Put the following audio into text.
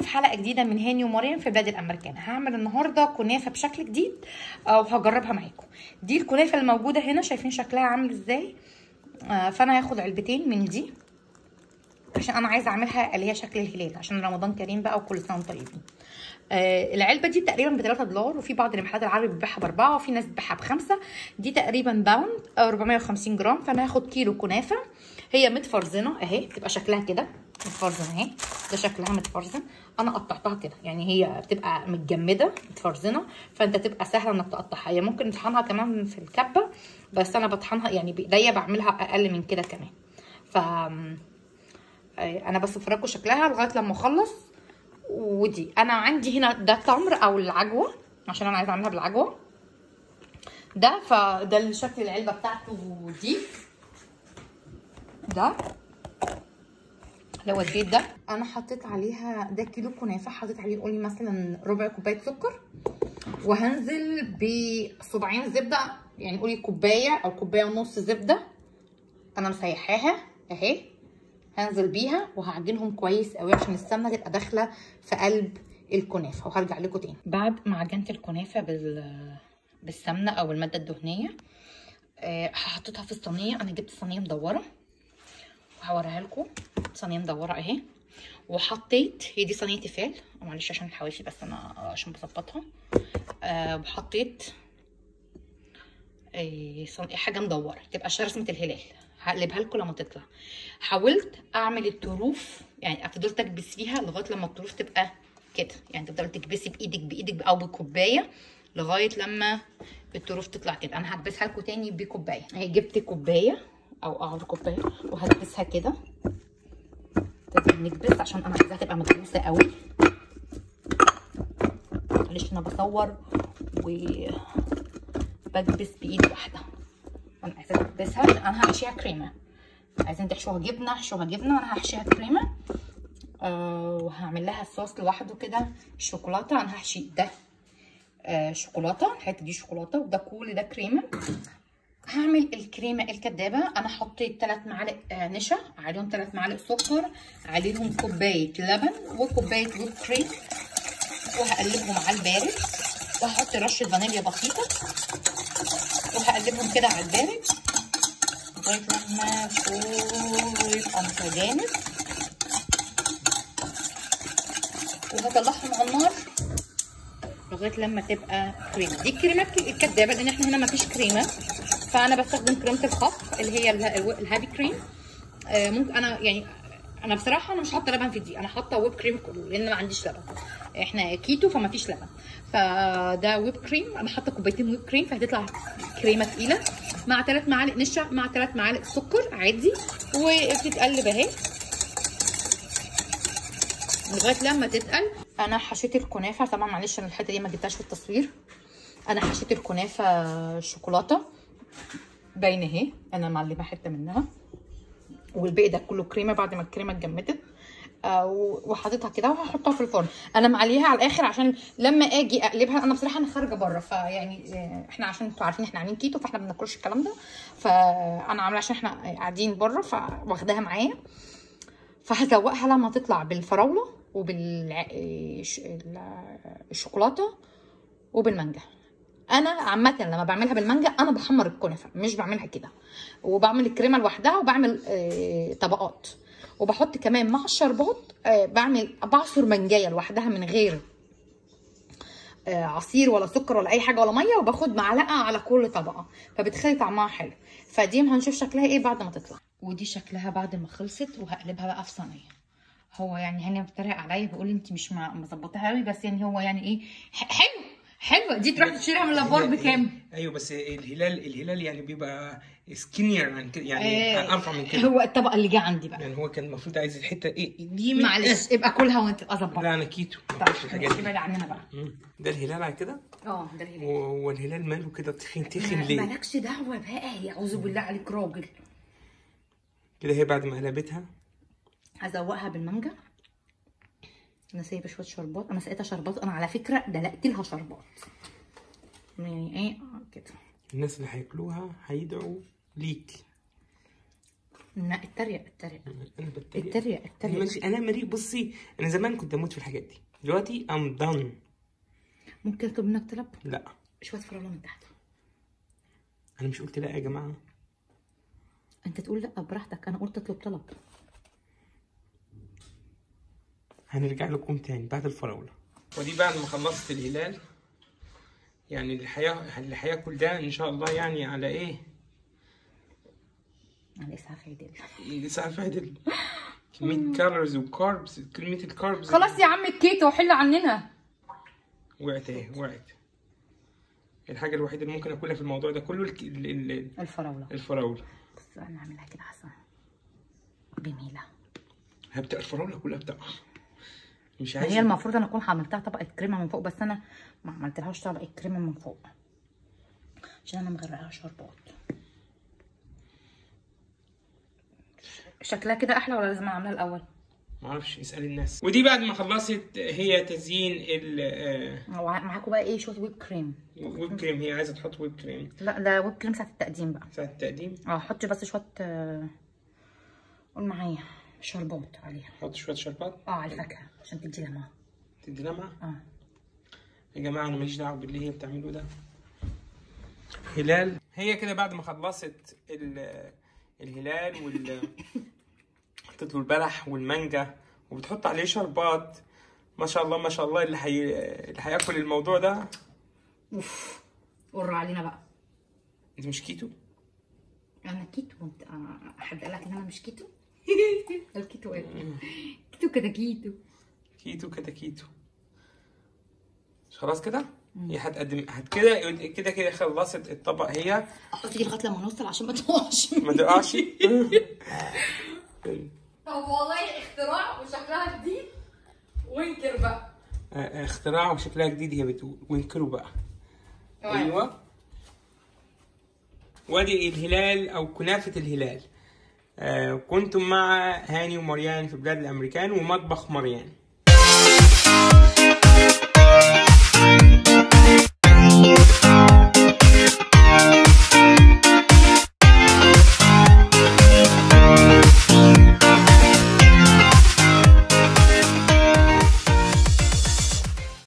في حلقه جديده من هاني ومريم في بلاد الامريكان هعمل النهارده كنافه بشكل جديد آه، وهجربها معاكم دي الكنافه الموجوده هنا شايفين شكلها عامل ازاي آه، فانا هاخد علبتين من دي عشان انا عايزه اعملها اللي هي شكل الهلال عشان رمضان كريم بقى وكل سنه وانتم طيبين آه العلبه دي تقريبا ب 3 دولار وفي بعض المحلات العربي بتبيعها باربعه وفي ناس بتبيعها بخمسه دي تقريبا باوند آه 450 جرام فانا هاخد كيلو كنافه هي متفرزنه اهي بتبقى شكلها كده متفرزنه اهي ده شكلها متفرزن انا قطعتها كده يعني هي بتبقى متجمده متفرزنه فانت تبقى سهله انك تقطعها هي ممكن تطحنها كمان في الكبه بس انا بطحنها يعني بايديا بعملها اقل من كده كمان ف انا بس بفرجكم شكلها لغايه لما اخلص ودي انا عندي هنا ده تمر او العجوه عشان انا عايزه اعملها بالعجوه ده فده الشكل العلبه بتاعته دي ده اللي هو الزيت ده انا حطيت عليها ده كيلو كنافه حطيت عليه قولي مثلا ربع كوبايه سكر وهنزل بصباعين زبده يعني قولي كوبايه او كوبايه ونص زبده انا مسيحاها اهي هنزل بيها وهعجنهم كويس قوي عشان السمنه تبقى داخله في قلب الكنافه وهرجع لكم تاني بعد ما عجنت الكنافه بال بالسمنه او الماده الدهنيه أه حطيتها في الصينيه انا جبت صينيه مدوره وهوريها لكم صينيه مدوره اهي وحطيت هي دي صينيه تيفال معلش عشان الحواوشي بس انا عشان بظبطها أه وحطيت أه حاجه مدوره تبقى رسمه الهلال هقلبها لكم لما تطلع حاولت اعمل الطروف يعني فضلت اكبس فيها لغايه لما الطروف تبقى كده يعني تفضلي تكبسي بايدك بايدك او بكوبايه لغايه لما الطروف تطلع كده انا هكبسها لكم تاني بكوبايه اهي جبت كوبايه او اه كوبايه وهكبسها كده لازم نكبس عشان انا عايزاها تبقى مكبوسه قوي معلش انا بصور وبكبس بايد واحده انا عايزه اكبسها انا هحشيها كريمه عايزين تحشوها جبنه احشوها جبنه انا هحشيها كريمه آه وهعمل لها الصوص لوحده كده شوكولاته انا هحشي ده آه شوكولاته الحته دي شوكولاته وده كل ده كريمه هعمل الكريمه الكدابه انا حطيت 3 معالق آه نشا عليهم 3 معالق سكر عليهم كوبايه لبن وكوبايه ويب كريم وهقلبهم على البارد وهحط رشه فانيليا بسيطه وهقلبهم كده على البارد لغايه لما كله يبقى متجانس وهطلعهم على النار لغايه لما تبقى كريمه دي الكريمه الكدابه لان احنا هنا مفيش كريمه فانا بستخدم كريمه الخفق اللي هي الهابي كريم آه ممكن انا يعني انا بصراحه انا مش حاطه لبن في دي انا حاطه ويب كريم كله لان ما عنديش لبن احنا كيتو فما فيش لبن فده ويب كريم انا حاطه كوبايتين ويب كريم فهتطلع كريمه تقيله مع ثلاث معالق نشا مع ثلاث معالق سكر عادي وبتتقلب اهي لغايه لما تتقل انا حشيت الكنافه طبعا معلش انا الحته دي ما جبتهاش في التصوير انا حشيت الكنافه شوكولاته باينه اهي انا معلمه حته منها والباقي ده كله كريمه بعد ما الكريمه اتجمدت آه وحاططها كده وهحطها في الفرن انا معليها على الاخر عشان لما اجي اقلبها انا بصراحه انا خارجه بره فيعني احنا عشان انتوا عارفين احنا عاملين كيتو فاحنا ما بناكلش الكلام ده فانا عامله عشان احنا قاعدين بره فواخداها معايا فهزوقها لما تطلع بالفراوله وبالشوكولاته وبالمانجا انا عامه لما بعملها بالمانجا انا بحمر الكنافه مش بعملها كده وبعمل الكريمه لوحدها وبعمل آه طبقات وبحط كمان مع الشربات آه بعمل بعصر منجايه لوحدها من غير آه عصير ولا سكر ولا اي حاجه ولا ميه وباخد معلقه على كل طبقه فبتخلي طعمها حلو فدي هنشوف شكلها ايه بعد ما تطلع ودي شكلها بعد ما خلصت وهقلبها بقى في صينيه هو يعني هاني بيتريق عليا بيقول انت مش مظبطاها قوي بس يعني هو يعني ايه حلو حلوه دي تروح تشتريها من لابور بكام؟ ايوه بس الهلال الهلال يعني بيبقى سكينير عن كده يعني آه ارفع من كده هو الطبقه اللي جه عندي بقى يعني هو كان المفروض عايز الحته ايه دي من معلش ابقى كلها وانت اظبط لا انا كيتو طيب الحاجات دي ابعد عننا بقى ده الهلال على كده اه ده الهلال والهلال ماله كده تخين تخين ليه؟ مالكش دعوه بقى اعوذ بالله عليك راجل كده هي بعد ما قلبتها هزوقها بالمانجا انا سايبه شويه شربات انا سقيتها شربات انا على فكره دلقت لها شربات يعني ايه كده الناس اللي هياكلوها هيدعوا ليك لا اتريق اتريق انا بتريق اتريق انا اتريق ماليش انا مريء بصي انا زمان كنت اموت في الحاجات دي دلوقتي ام دان ممكن اطلب منك طلب لا شويه فراوله من تحت انا مش قلت لا يا جماعه انت تقول لا براحتك انا قلت اطلب طلب هنرجع لكم تاني بعد الفراولة ودي بعد ما خلصت الهلال يعني اللي هيا- اللي هياكل ده ان شاء الله يعني على ايه على اسعاف عيدل لسه عارف عدل كمية كالوريز وكاربس كمية الكاربس خلاص يا عم الكيتو حل عننا وقعت ايه وقعت الحاجة الوحيدة اللي ممكن اكلها في الموضوع ده كله الك- ال- ال- الفراوله الفراولة بص انا هعملها كده احسن جميله هبدأ الفراولة كلها بتقع مش هي عايز المفروض انا اكون عملتها طبقه كريمه من فوق بس انا ما عملتلهاش طبقه كريمه من فوق عشان انا مغرقاها شربات شكلها كده احلى ولا لازم اعملها الاول معرفش اسأل الناس ودي بعد ما خلصت هي تزيين ال آه، وع- معاكم بقى ايه شويه ويب كريم ويب كريم هي عايزة تحط ويب كريم لا ده ويب كريم ساعه التقديم بقى ساعة التقديم اه حطي بس شويه آه، قول معايا شربات عليها حط شوية شربات اه على الفاكهه عشان تدي لمعه تدي لمعة اه يا جماعة أنا ماليش دعوة باللي هي بتعمله ده هلال هي كده بعد ما خلصت ال- الهلال وال حطيت له البلح والمانجا وبتحط عليه شربات ما شاء الله ما شاء الله اللي حي... اللي هياكل الموضوع ده اوف قر علينا بقى انت مش كيتو انا كيتو انت آه، حد قال لك ان انا مش كيتو الكيتو ايه كيتو كده كيتو كيتو كده كيتو مش خلاص كده هي هتقدم هت كده كده كده خلصت الطبق هي احط دي لغايه لما نوصل عشان ما تقعش ما تقعش طب والله اختراع وشكلها جديد وانكر بقى اختراع وشكلها جديد هي بتقول وانكروا بقى ايوه وادي الهلال او كنافه الهلال آه كنتم مع هاني ومريان في بلاد الامريكان ومطبخ مريان